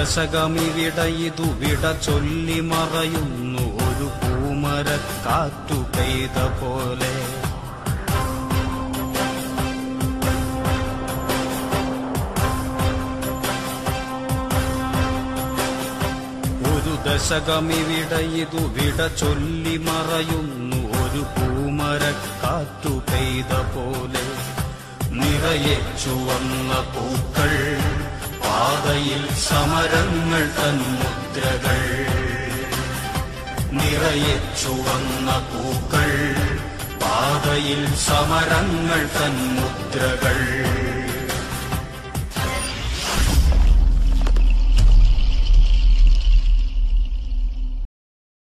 ദശകമിവിട ഇതു വിട ചൊല്ലി മറയുന്നു ഒരു പൂമരക്കാറ്റു പെയ്ത പോലെ ഒരു ദശകമിവിട ഇതു വിട ചൊല്ലി മറയുന്നു ഒരു പൂമരക്കാറ്റു പെയ്ത പോലെ നിറയെ ചുവന്ന പൂക്കൾ പാതയിൽ സമരങ്ങൾ തൻ മുദ്രകൾ നിറയെ ചുവന്ന പൂക്കൾ പാതയിൽ സമരങ്ങൾ തൻ മുദ്രകൾ